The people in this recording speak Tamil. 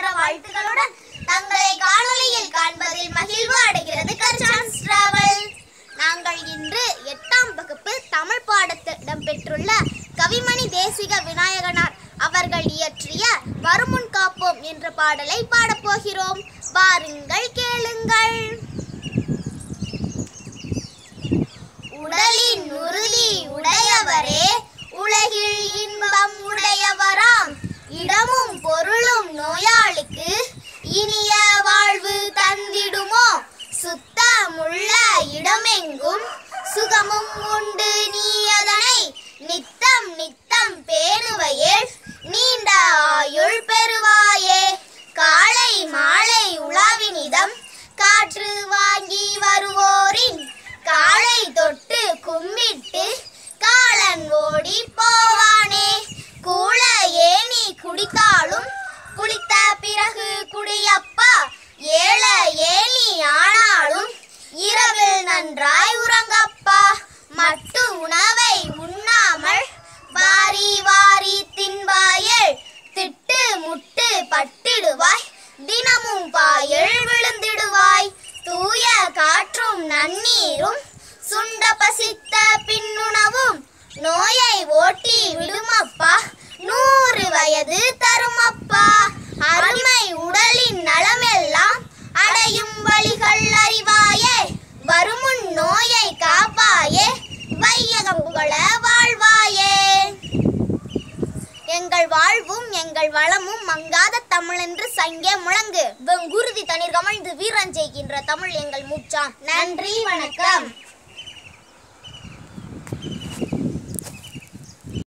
வாழ்த்துக்களுடன் தங்களை காணொளியில் காண்பதில் மகிழ்வு அடைகிறது கர்சான்ஸ் டிராவல் நாங்கள் இன்று எட்டாம் வகுப்பு தமிழ் பாடத்தில் இடம்பெற்றுள்ள கவிமணி தேசிக விநாயகனார் அவர்கள் இயற்றிய வருமுன் காப்போம் என்ற பாடலை பாடப்போகிறோம் பாருங்கள் கேளுங்கள் உடலின் உறுதி உடையவரே உலகில் இன்பம் உடையவராம் இடமும் பொருளும் நோயாளிக்கு இனிய வாழ்வு தந்திடுமோ சுத்தமுள்ள இடமெங்கும் சுகமும் உண்டு நீ அதனை நித்தம் நித்தம் பேணுவையில் நீண்ட ஆயுள் பெறுவாயே காலை மாலை உலாவினிதம் காற்று வாங்கி வருவோரின் காலை தொட்டு கும்பிட்டு காலன் ஓடி போவானே கூழ ஏனி குடித்தாலும் குளித்த பிறகு குடியப்பா ஏழ ஏனி ஆனாலும் இரவில் நன்றாய் உறங்கப்பா மட்டு உணவை உண்ணாமல் வாரி வாரி தின்பாயேல் திட்டு முட்டு பட்டிடுவாய் தினமும் பாயில் விழுந்திடுவாய் தூய காற்றும் நன்னீரும் சுண்ட பசித்த பின்னுணவும் நோயை ஓட்டி விடுமப்பா நூறு வயது தருமப்பா அருமை உடலின் நலமெல்லாம் அடையும் வழிகள் அறிவாயே வருமுன் நோயை காப்பாயே வையகம் புகழ வாழ்வாயே எங்கள் வாழ்வும் எங்கள் வளமும் மங்காத தமிழென்று சங்கே முழங்கு வெங்குருதி தண்ணீர் கமழ்ந்து வீரஞ்செய்கின்ற தமிழ் எங்கள் மூச்சாம் நன்றி வணக்கம்